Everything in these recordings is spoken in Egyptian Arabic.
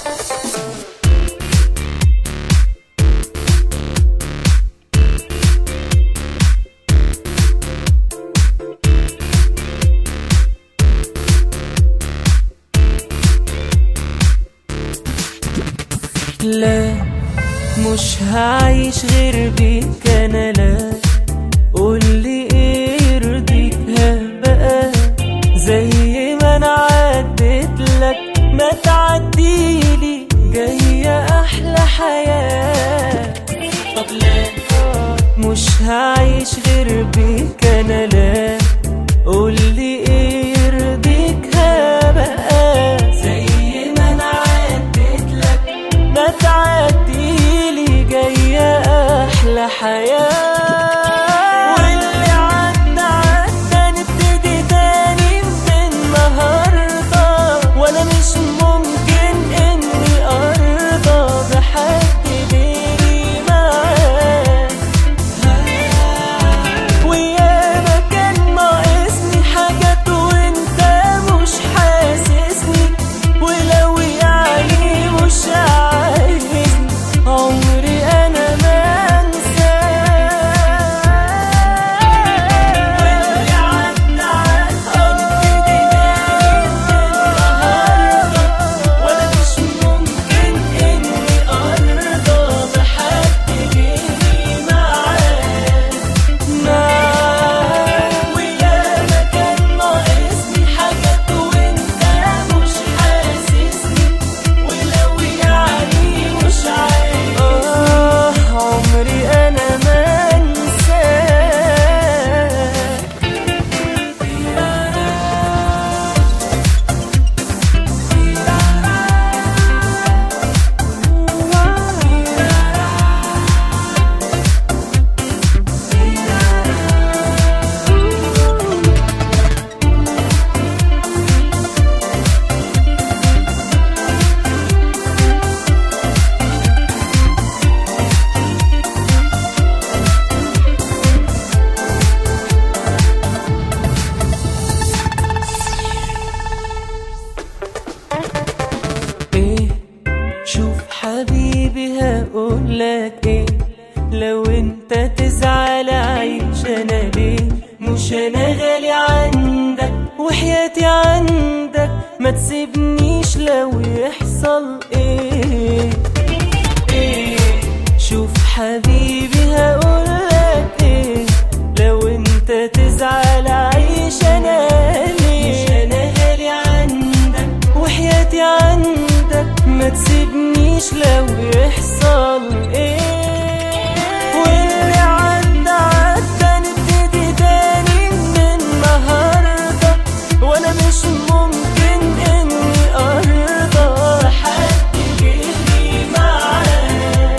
لا مش هعيش غير بيك انا لا قولي ايه يرضيك بقى زي ما انا عديت لك ما تعديلي جاية احلى حياة طب لا مش هعيش غير بيك انا لا قولي ايه يرضيك بقى زي ما انا عديت لك ما تعديلي جاية أحلى حياة واللي عدى عدى نبتدي تاني من النهاردة وأنا مش ممكن إني أرضى بحد غيري معاك وياما كان ناقصني حاجات وانت مش حاسسني ولو يعني مش عايزني عمري انا ما انساك واللي عدى عدى النهارده وانا مش ممكن اني ارضى بحد غيري معاك معاك وياما كان ناقصني حاجات وانت مش حاسسني ولو يعني مش عايز آه عمري انا ما انساك ايه شوف حبيبي هقولك ايه لو انت تزعل عيش انا ليه مش انا غالي عندك وحياتي عندك ما تسيبنيش لو يحصل ايه ايه شوف حبيبي هقولك ايه لو انت تزعل عيش انا ليه مش انا غالي عندك وحياتي عندك ما تسيبنيش لو يحصل ايه واللي عدى عدى نبتدي تاني من النهارده وانا مش ممكن اني ارضى حد غيري معاك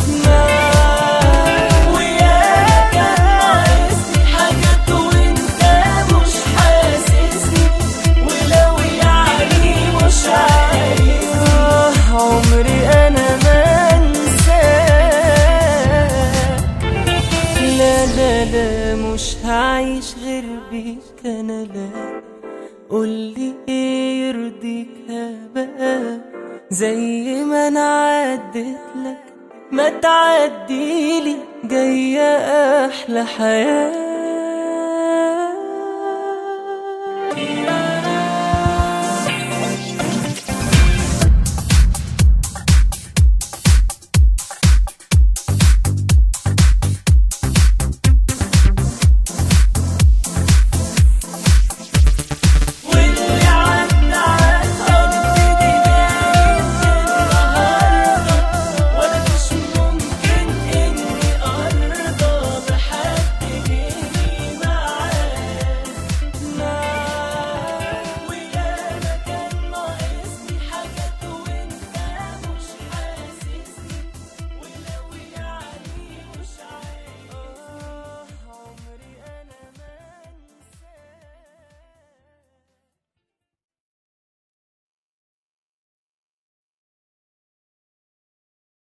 معاك وياك ناقصني حاجات وانت مش حاسسني ولو يعني مش عايز آه عمري انا ما انساك لا لا لا مش هعيش غير بيك انا لا قولي ايه يرضيك بقى زي ما انا عديت لك ما تعديلي جاية احلى حياه